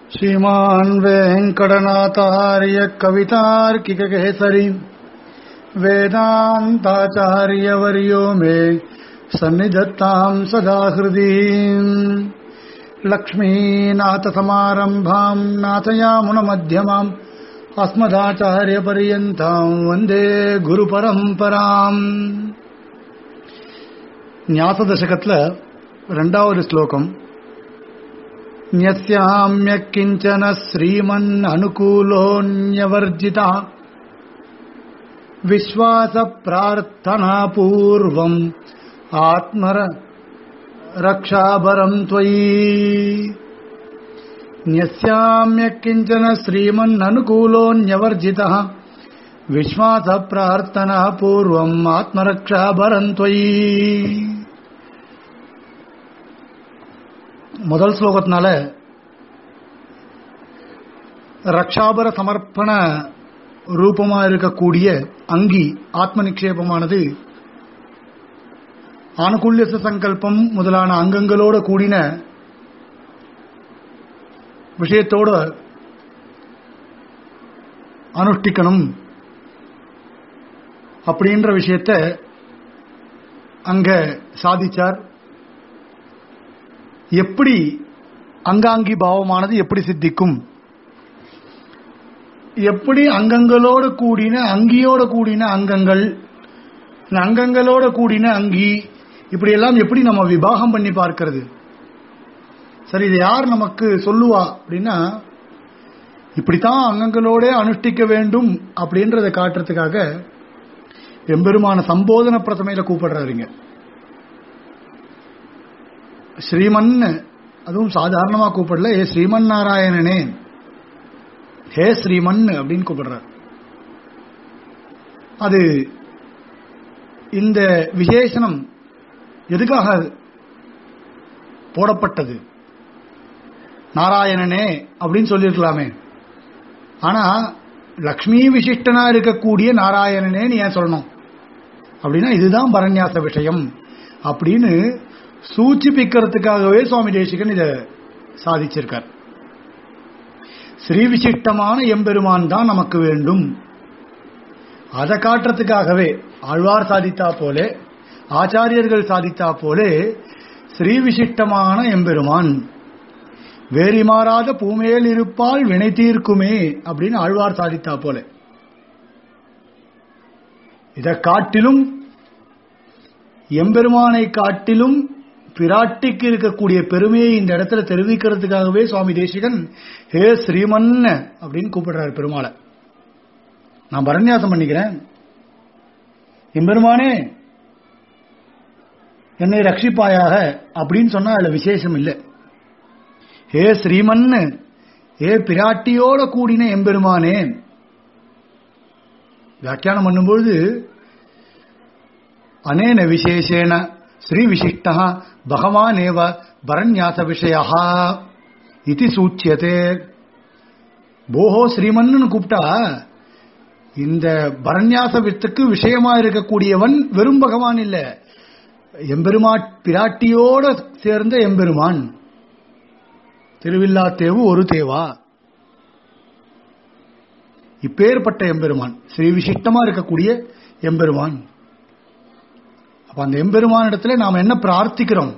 श्रीमान् वेङ्कटनाथार्य कवितार्किककेसरी वेदान्ताचार्यवर्यो मे सन्निधत्ताम् सदा हृदि लक्ष्मीनाथसमारम्भाम् नाथयामुनमध्यमाम् अस्मदाचार्यपर्यन्ताम् वन्दे குருபரம்பராம் ஞாசதசகத்துல ரெண்டாவது ஸ்லோகம் न्यस्याम्य किञ्चन श्रीमन् अनुकूलोऽन्यवर्जितः विश्वासप्रार्थनापूर्वम् आत्मर रक्षाभरम् त्वयि न्यस्याम्य किञ्चन श्रीमन्ननुकूलोऽन्यवर्जितः विश्वासप्रार्थनापूर्वम् आत्मरक्षाभरम् त्वयि முதல் ஸ்லோகத்தினால ரக்ஷாபர சமர்ப்பண ரூபமா இருக்கக்கூடிய அங்கி ஆத்ம நிக்ஷேபமானது ஆனுகூல்ய சங்கல்பம் முதலான அங்கங்களோட கூடின விஷயத்தோட அனுஷ்டிக்கணும் அப்படின்ற விஷயத்த அங்க சாதிச்சார் எப்படி அங்காங்கி பாவமானது எப்படி சித்திக்கும் எப்படி அங்கங்களோடு கூடின அங்கியோட கூடின அங்கங்கள் அங்கங்களோட கூடின அங்கி இப்படி எல்லாம் எப்படி நம்ம விபாகம் பண்ணி பார்க்கிறது சரி இது யார் நமக்கு சொல்லுவா அப்படின்னா இப்படித்தான் அங்கங்களோட அனுஷ்டிக்க வேண்டும் அப்படின்றத காட்டுறதுக்காக எம்பெருமான சம்போதன பிரதமையில கூப்பிடுறாருங்க ஸ்ரீமன் அதுவும் சாதாரணமா கூப்பிடல ஏ ஸ்ரீமன் நாராயணனே ஹே ஸ்ரீமன் அப்படின்னு கூப்பிடுறார் அது இந்த விசேஷனம் எதுக்காக போடப்பட்டது நாராயணனே அப்படின்னு சொல்லியிருக்கலாமே ஆனா லக்ஷ்மி விசிஷ்டனா இருக்கக்கூடிய நாராயணனே நீ ஏன் சொல்லணும் அப்படின்னா இதுதான் பரநியாச விஷயம் அப்படின்னு சூச்சிப்பிக்கிறதுக்காகவே சுவாமி தேசிகன் இதை சாதிச்சிருக்கார் ஸ்ரீவிசிஷ்டமான எம்பெருமான் தான் நமக்கு வேண்டும் அதை காட்டுறதுக்காகவே ஆழ்வார் சாதித்தா போலே ஆச்சாரியர்கள் சாதித்தா போலே ஸ்ரீவிசிஷ்டமான எம்பெருமான் வேறி மாறாத பூமேல் இருப்பால் வினை தீர்க்குமே அப்படின்னு ஆழ்வார் சாதித்தா போல இதை காட்டிலும் எம்பெருமானை காட்டிலும் பிராட்டிக்கு இருக்கக்கூடிய பெருமையை இந்த இடத்துல தெரிவிக்கிறதுக்காகவே சுவாமி தேசிகன் ஹே ஸ்ரீமன் அப்படின்னு கூப்பிடுறாரு பெருமாளை நான் பரநியாசம் பண்ணிக்கிறேன் எம்பெருமானே என்னை ரட்சிப்பாயாக அப்படின்னு சொன்னா அதுல விசேஷம் இல்லை ஹே ஸ்ரீமன் ஹே பிராட்டியோட கூடின எம்பெருமானே வியாக்கியானம் பண்ணும்பொழுது அனேன விசேஷேன ஸ்ரீ விசிஷ்ட பகவானேவ பரநியாச விஷயா இது சூச்சியதே போஹோ ஸ்ரீமன்னு கூப்பிட்டா இந்த பரநியாச வித்துக்கு விஷயமா இருக்கக்கூடியவன் வெறும் பகவான் இல்ல எம்பெருமா பிராட்டியோட சேர்ந்த எம்பெருமான் திருவில்லா தேவு ஒரு தேவா இப்பேற்பட்ட எம்பெருமான் ஸ்ரீ விசிஷ்டமா இருக்கக்கூடிய எம்பெருமான் அப்ப அந்த எம்பெருமான இடத்துல நாம் என்ன பிரார்த்திக்கிறோம்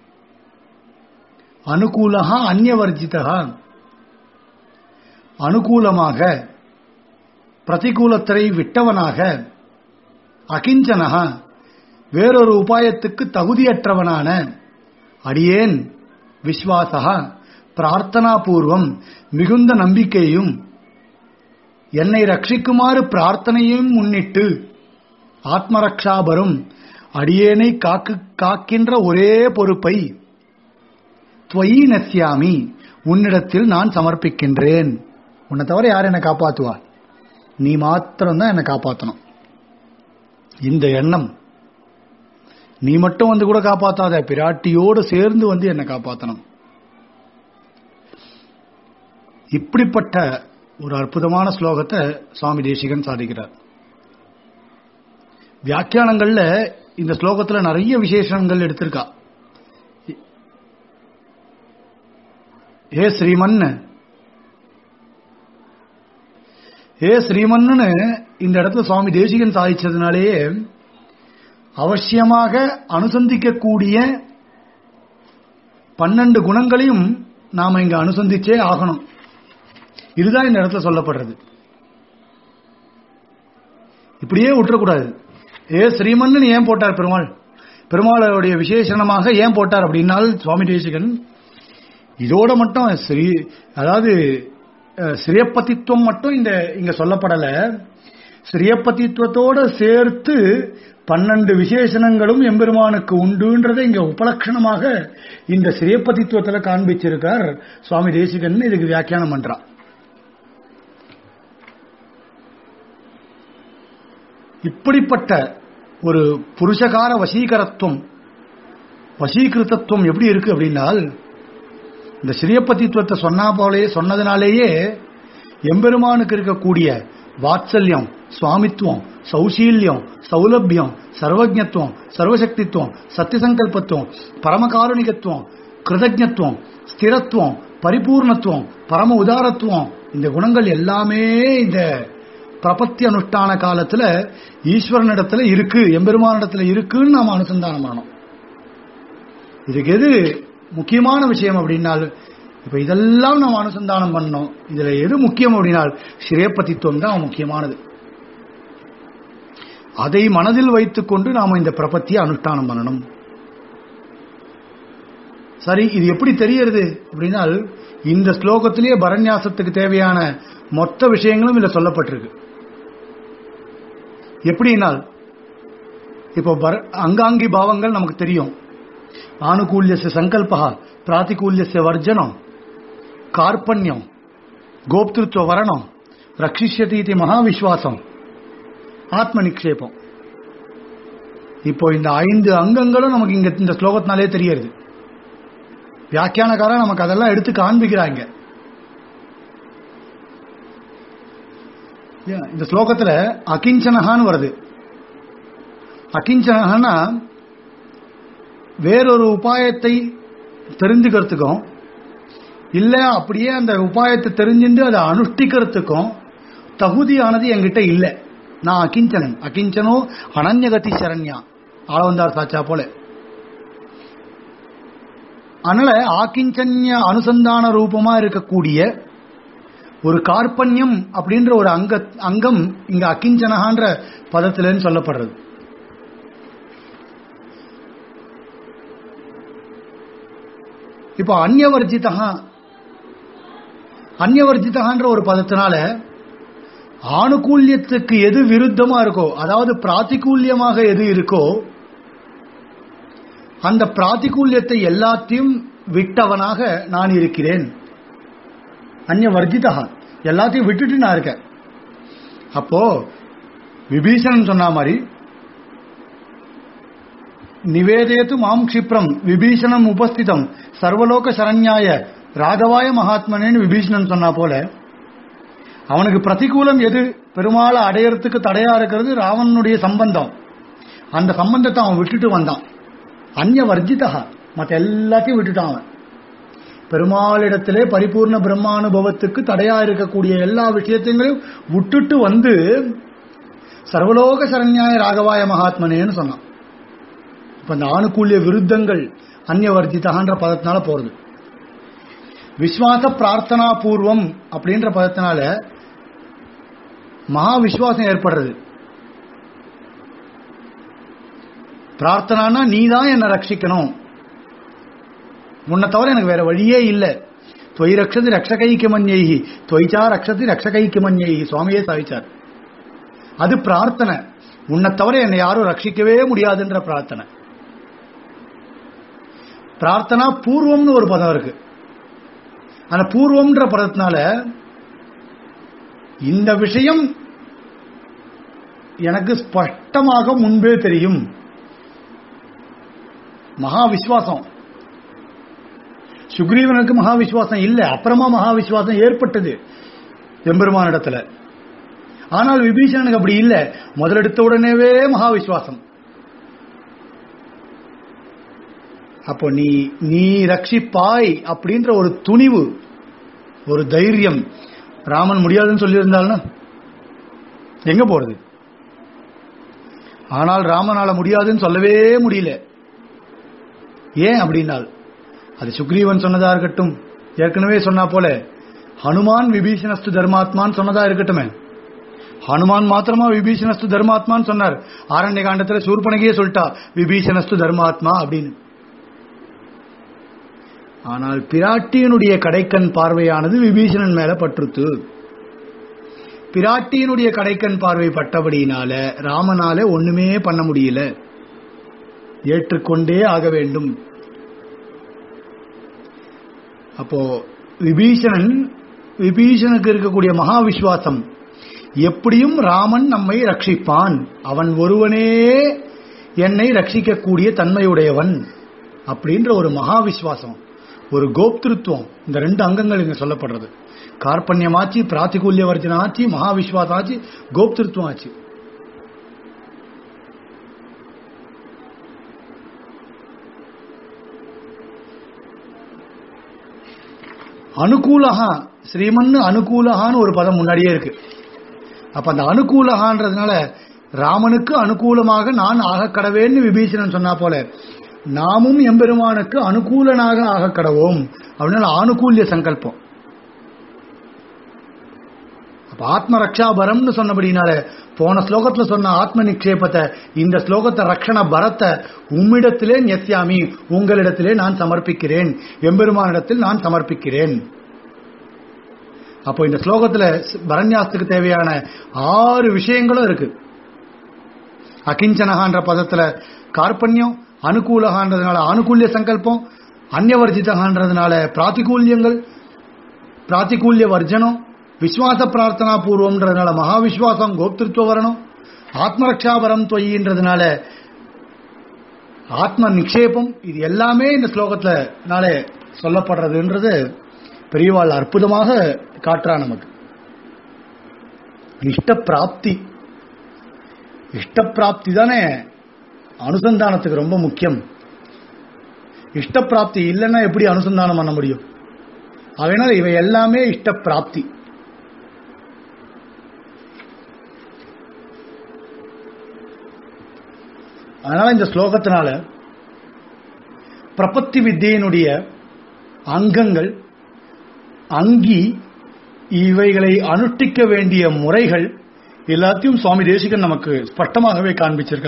அனுகூலகா அந்நியவர்ஜிதா அனுகூலமாக பிரதிகூலத்தை விட்டவனாக அகிஞ்சனகா வேறொரு உபாயத்துக்கு தகுதியற்றவனான அடியேன் விஸ்வாசகா பிரார்த்தனா பூர்வம் மிகுந்த நம்பிக்கையும் என்னை ரட்சிக்குமாறு பிரார்த்தனையும் முன்னிட்டு ஆத்மரக்ஷாபரும் அடியேனை காக்கு காக்கின்ற ஒரே பொறுப்பை துவயி நசியாமி உன்னிடத்தில் நான் சமர்ப்பிக்கின்றேன் உன்னை தவிர யார் என்னை காப்பாத்துவா நீ மாத்திரம்தான் என்னை காப்பாற்றணும் இந்த எண்ணம் நீ மட்டும் வந்து கூட காப்பாத்தாத பிராட்டியோடு சேர்ந்து வந்து என்னை காப்பாற்றணும் இப்படிப்பட்ட ஒரு அற்புதமான ஸ்லோகத்தை சுவாமி தேசிகன் சாதிக்கிறார் வியாக்கியானங்கள்ல இந்த ஸ்லோகத்துல நிறைய விசேஷங்கள் எடுத்திருக்கா ஏ ஸ்ரீமன் ஏ ஸ்ரீமன்னு இந்த இடத்துல சுவாமி தேசிகன் சாதிச்சதுனாலேயே அவசியமாக அனுசந்திக்கக்கூடிய பன்னெண்டு குணங்களையும் நாம இங்க அனுசந்திச்சே ஆகணும் இதுதான் இந்த இடத்துல சொல்லப்படுறது இப்படியே விட்டுறக்கூடாது ஏ ஸ்ரீமன்னு ஏன் போட்டார் பெருமாள் பெருமாளுடைய விசேஷணமாக ஏன் போட்டார் அப்படின்னால் சுவாமி தேசிகன் இதோட மட்டும் ஸ்ரீ அதாவது அஹ், ஸ்ரீயப்பதித்துவம் மட்டும் இந்த இங்க சொல்லப்படல ஸ்ரீயப்பதித்துவத்தோட சேர்த்து பன்னெண்டு விசேஷணங்களும் எம்பெருமானுக்கு உண்டுன்றதை இங்க உபலட்சணமாக இந்த ஸ்ரீயப்பதித்துவத்துல காண்பிச்சிருக்கார் சுவாமி தேசிகன் இதுக்கு வியாக்கியானம் பண்றான் இப்படிப்பட்ட ஒரு புருஷகார வசீகரத்துவம் வசீகிருத்தத்துவம் எப்படி இருக்கு அப்படின்னால் இந்த ஸ்ரீயப்பதித்துவத்தை சொன்னா போலே சொன்னதுனாலேயே எம்பெருமானுக்கு இருக்கக்கூடிய வாத்சல்யம் சுவாமித்துவம் சௌசீல்யம் சௌலபியம் சர்வஜத்துவம் சர்வசக்தித்துவம் சத்தியசங்கல்பத்துவம் பரமகாருணிகத்துவம் கிருதஜத்துவம் ஸ்திரத்துவம் பரிபூர்ணத்துவம் பரம உதாரத்துவம் இந்த குணங்கள் எல்லாமே இந்த பிரபத்தி அனுஷ்டான காலத்துல ஈஸ்வரனிடத்துல இருக்கு எம்பெருமானிடத்துல இருக்குன்னு நாம அனுசந்தானம் பண்ணணும் இதுக்கு எது முக்கியமான விஷயம் அப்படின்னால் இப்ப இதெல்லாம் நாம் அனுசந்தானம் பண்ணணும் இதுல எது முக்கியம் அப்படின்னால் ஸ்ரீயப்பதித்துவம் தான் முக்கியமானது அதை மனதில் வைத்துக்கொண்டு நாம இந்த பிரபத்தியை அனுஷ்டானம் பண்ணணும் சரி இது எப்படி தெரியறது அப்படின்னால் இந்த ஸ்லோகத்திலேயே பரநியாசத்துக்கு தேவையான மொத்த விஷயங்களும் இதுல சொல்லப்பட்டிருக்கு எப்படினால் இப்போ பர- அங்காங்கி பாவங்கள் நமக்கு தெரியும் ஆனுகூல்யஸ்ய சங்கல்பா பிராத்திகூல்யஸ்ய வர்ஜனம் கார்பண்யம் கோப்திருத்துவ வரணம் ரட்சிஷ்யதி இது மகாவிஸ்வாசம் ஆத்ம நிக்ஷேபம் இப்போ இந்த ஐந்து அங்கங்களும் நமக்கு இங்க இந்த ஸ்லோகத்தினாலே தெரியுது வியாக்கியானக்காரன் நமக்கு அதெல்லாம் எடுத்து காண்பிக்கிறாங்க ஏன், இந்த ஸ்லோகத்துல அகிஞ்சனகான்னு வருது அகிஞ்சனகன்னா வேறொரு உபாயத்தை தெரிஞ்சுக்கிறதுக்கும் இல்ல அப்படியே அந்த உபாயத்தை தெரிஞ்சுட்டு அதை அனுஷ்டிக்கிறதுக்கும் தகுதியானது என்கிட்ட இல்லை நான் அகிஞ்சனன் அகிஞ்சனோ அனன்யகதி சரண்யா ஆளவந்தார் சாச்சா போல அதனால ஆக்கிஞ்சன்ய அனுசந்தான ரூபமா இருக்கக்கூடிய ஒரு கார்பண்யம் அப்படின்ற ஒரு அங்க அங்கம் இங்க அகிஞ்சனகான்ற பதத்திலன்னு சொல்லப்படுறது இப்போ அந்யவர்ஜிதா அந்யவர்ஜிதகான்ற ஒரு பதத்தினால ஆணுகூல்யத்துக்கு எது விருத்தமா இருக்கோ அதாவது பிராத்திகூல்யமாக எது இருக்கோ அந்த பிராத்திகூல்யத்தை எல்லாத்தையும் விட்டவனாக நான் இருக்கிறேன் அந்நிய வர்ஜிதா எல்லாத்தையும் விட்டுட்டு நான் இருக்கேன் அப்போ விபீஷணன் சொன்ன மாதிரி நிவேதேத்து மாம் க்ஷிப்ரம் விபீஷணம் உபஸ்திதம் சர்வலோக சரண்யாய ராகவாய மகாத்மனேன்னு விபீஷணன் சொன்னா போல அவனுக்கு பிரதிகூலம் எது பெருமாளை அடையறதுக்கு தடையா இருக்கிறது ராவணனுடைய சம்பந்தம் அந்த சம்பந்தத்தை அவன் விட்டுட்டு வந்தான் அந்நிய வர்ஜிதா மற்ற எல்லாத்தையும் விட்டுட்டான் அவன் பெருமாளிடத்திலே பரிபூர்ண பிரம்மானுபவத்துக்கு தடையா இருக்கக்கூடிய எல்லா விஷயத்தையும் விட்டுட்டு வந்து சர்வலோக சரண்யாய ராகவாய மகாத்மனேன்னு சொன்னான் இப்ப இந்த ஆணுக்கூல்ய விருத்தங்கள் அந்நியவர்ஜிதான்ற பதத்தினால போறது விஸ்வாச பிரார்த்தனா பூர்வம் அப்படின்ற பதத்தினால மகா விஸ்வாசம் ஏற்படுறது பிரார்த்தனானா நீ தான் என்னை ரட்சிக்கணும் உன்னை தவிர எனக்கு வேற வழியே இல்லை தொய் ரக்ஷதி ரக்ஷகைக்கு மன்யைகி தொய்ச்சா ரக்ஷதி ரக்ஷகைக்கு மன்யைகி சுவாமியே சாதிச்சார் அது பிரார்த்தனை உன்னை தவிர என்னை யாரும் ரட்சிக்கவே முடியாதுன்ற பிரார்த்தனை பிரார்த்தனா பூர்வம்னு ஒரு பதம் இருக்கு அந்த பூர்வம்ன்ற பதத்தினால இந்த விஷயம் எனக்கு ஸ்பஷ்டமாக முன்பே தெரியும் மகா விஸ்வாசம் சுக்ரீவனுக்கு மகா விஸ்வாசம் இல்லை அப்புறமா மகா விஸ்வாசம் ஏற்பட்டது எம்பெருமானிடத்துல ஆனால் விபீஷணனுக்கு அப்படி இல்லை முதலெடுத்த உடனேவே மகா விஸ்வாசம் அப்போ நீ நீ ரட்சிப்பாய் அப்படின்ற ஒரு துணிவு ஒரு தைரியம் ராமன் முடியாதுன்னு சொல்லியிருந்தாலும் எங்க போறது ஆனால் ராமனால முடியாதுன்னு சொல்லவே முடியல ஏன் அப்படின்னால் அது சுக்ரீவன் சொன்னதா இருக்கட்டும் ஏற்கனவே சொன்னா போல ஹனுமான் விபீஷணஸ்து தர்மாத்மான்னு சொன்னதா இருக்கட்டுமே ஹனுமான் மாத்திரமா விபீஷணஸ்து தர்மாத்மான்னு சொன்னார் ஆரண்ய காண்டத்துல சூர்பனகையே சொல்லிட்டா விபீஷணஸ்து தர்மாத்மா அப்படின்னு ஆனால் பிராட்டியனுடைய கடைக்கண் பார்வையானது விபீஷணன் மேல பற்றுத்து பிராட்டியினுடைய கடைக்கண் பார்வை பட்டபடியினால ராமனால ஒண்ணுமே பண்ண முடியல ஏற்றுக்கொண்டே ஆக வேண்டும் அப்போ விபீஷணன் விபீஷனுக்கு இருக்கக்கூடிய மகா விசுவாசம் எப்படியும் ராமன் நம்மை ரட்சிப்பான் அவன் ஒருவனே என்னை ரட்சிக்கக்கூடிய தன்மையுடையவன் அப்படின்ற ஒரு மகா விசுவாசம் ஒரு கோப்திருத்துவம் இந்த ரெண்டு அங்கங்கள் இங்க சொல்லப்படுறது கார்பண்யமாச்சு பிராத்திகூல்ய வர்ஜனம் ஆச்சு மகா விஸ்வாசம் ஆச்சு கோப்திருத்துவம் ஆச்சு அனுகூலகா ஸ்ரீமன் அனுகூலகான்னு ஒரு பதம் முன்னாடியே இருக்கு அப்ப அந்த அனுகூலகான்றதுனால ராமனுக்கு அனுகூலமாக நான் ஆக கடவேன்னு விபீஷணன் சொன்னா போல நாமும் எம்பெருமானுக்கு அனுகூலனாக ஆக கடவோம் அப்படின்னால ஆனுகூல்ய சங்கல்பம் அப்ப ஆத்ம ரக்ஷாபரம்னு சொன்னபடினால போன ஸ்லோகத்துல சொன்ன ஆத்ம நிக்ஷேபத்தை இந்த ஸ்லோகத்தை ரக்ஷண பரத்தை உம்மிடத்திலே நெத்தியாமி உங்களிடத்திலே நான் சமர்ப்பிக்கிறேன் எம்பெருமானிடத்தில் நான் சமர்ப்பிக்கிறேன் அப்போ இந்த ஸ்லோகத்துல பரண்யாசத்துக்கு தேவையான ஆறு விஷயங்களும் இருக்கு அகிஞ்சனகான்ற பதத்துல கார்பண்யம் அனுகூலகான்றதுனால ஆனுகூல்ய சங்கல்பம் அந்யவர்ஜிதகான்றதுனால பிராத்திகூல்யங்கள் பிராத்திகூல்ய வர்ஜனம் விஸ்வாச பிரார்த்தனா பூர்வம்ன்றதுனால மகா விஸ்வாசம் கோப்திருத்துவ வரணும் ஆத்மரக்ஷாபரம் தொய்யின்றதுனால ஆத்ம நிக்ஷேபம் இது எல்லாமே இந்த ஸ்லோகத்துல நாளே சொல்லப்படுறதுன்றது பெரியவாள் அற்புதமாக காட்டுறா நமக்கு இஷ்ட பிராப்தி இஷ்ட பிராப்தி தானே அனுசந்தானத்துக்கு ரொம்ப முக்கியம் இஷ்ட பிராப்தி இல்லைன்னா எப்படி அனுசந்தானம் பண்ண முடியும் அதனால இவை எல்லாமே இஷ்ட பிராப்தி அதனால இந்த ஸ்லோகத்தினால பிரபத்தி வித்தியினுடைய அங்கங்கள் அங்கி இவைகளை அனுஷ்டிக்க வேண்டிய முறைகள் எல்லாத்தையும் சுவாமி தேசிகன் நமக்கு ஸ்பஷ்டமாகவே காண்பிச்சிருக்க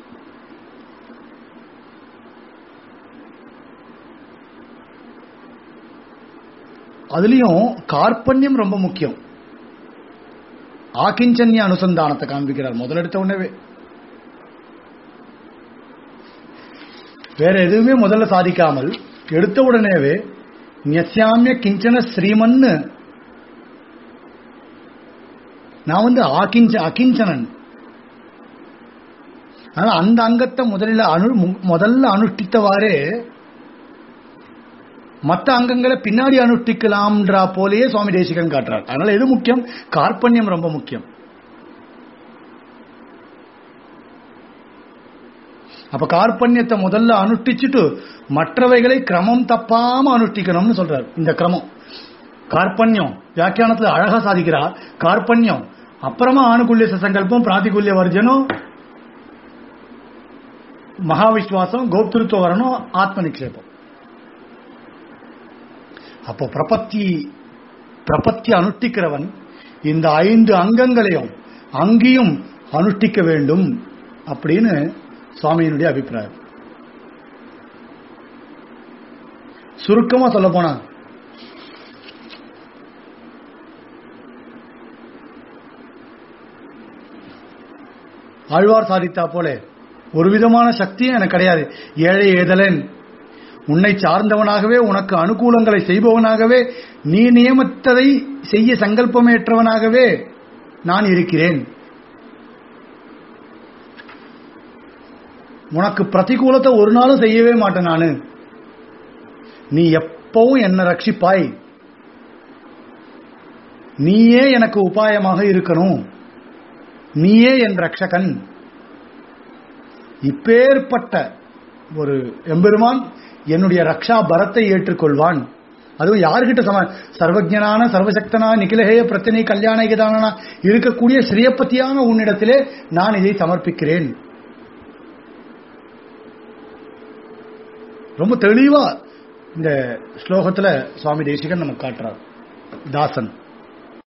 அதுலயும் கார்பண்யம் ரொம்ப முக்கியம் ஆக்கிஞ்சன்ய அனுசந்தானத்தை காண்பிக்கிறார் முதலெடுத்த உடனே வேற எதுவுமே முதல்ல சாதிக்காமல் எடுத்த உடனேவே நியசியாமிய கிஞ்சன ஸ்ரீமன்னு நான் வந்து ஆக்கிஞ்ச அகிஞ்சனன் அதனால அந்த அங்கத்தை முதலில் அனு முதல்ல அனுஷ்டித்தவாறே மற்ற அங்கங்களை பின்னாடி அனுஷ்டிக்கலாம்ன்றா போலேயே சுவாமி தேசிகன் காட்டுறார் அதனால எது முக்கியம் கார்பண்யம் ரொம்ப முக்கியம் அப்ப கார்பண்யத்தை முதல்ல அனுஷ்டிச்சுட்டு மற்றவைகளை கிரமம் தப்பாம அனுஷ்டிக்கணும்னு சொல்றார் இந்த கிரமம் கார்பண்யம் வியாக்கியானத்துல அழகா சாதிக்கிறார் கார்பண்யம் அப்புறமா ஆணுகுல்ய சங்கல்பம் பிராதிகுல்ய வர்ஜனம் மகாவிஸ்வாசம் கோப்திருத்துவ வரணும் ஆத்ம நிக்ஷேபம் அப்போ பிரபத்தி பிரபத்தி அனுஷ்டிக்கிறவன் இந்த ஐந்து அங்கங்களையும் அங்கேயும் அனுஷ்டிக்க வேண்டும் அப்படின்னு சுவாமியினுடைய அபிப்பிராயம் சுருக்கமா சொல்ல போனா ஆழ்வார் சாதித்தா போல ஒரு விதமான சக்தியும் எனக்கு கிடையாது ஏழை ஏதலன் உன்னை சார்ந்தவனாகவே உனக்கு அனுகூலங்களை செய்பவனாகவே நீ நியமித்ததை செய்ய சங்கல்பமேற்றவனாகவே நான் இருக்கிறேன் உனக்கு பிரதிகூலத்தை ஒரு நாளும் செய்யவே மாட்டேன் நானு நீ எப்பவும் என்ன ரட்சிப்பாய் நீயே எனக்கு உபாயமாக இருக்கணும் நீயே என் ரட்சகன் இப்பேற்பட்ட ஒரு எம்பெருமான் என்னுடைய ரக்ஷா பரத்தை ஏற்றுக்கொள்வான் அதுவும் யாருக்கிட்ட சம சர்வஜனான சர்வசக்தனா நிகிலஹேய பிரச்சனை கல்யாண கிதானா இருக்கக்கூடிய ஸ்ரீயப்பத்தியான உன்னிடத்திலே நான் இதை சமர்ப்பிக்கிறேன் ரொம்ப தெளிவா இந்த ஸ்லோகத்துல சுவாமி தேசிகன் நமக்கு காட்டுறார் தாசன்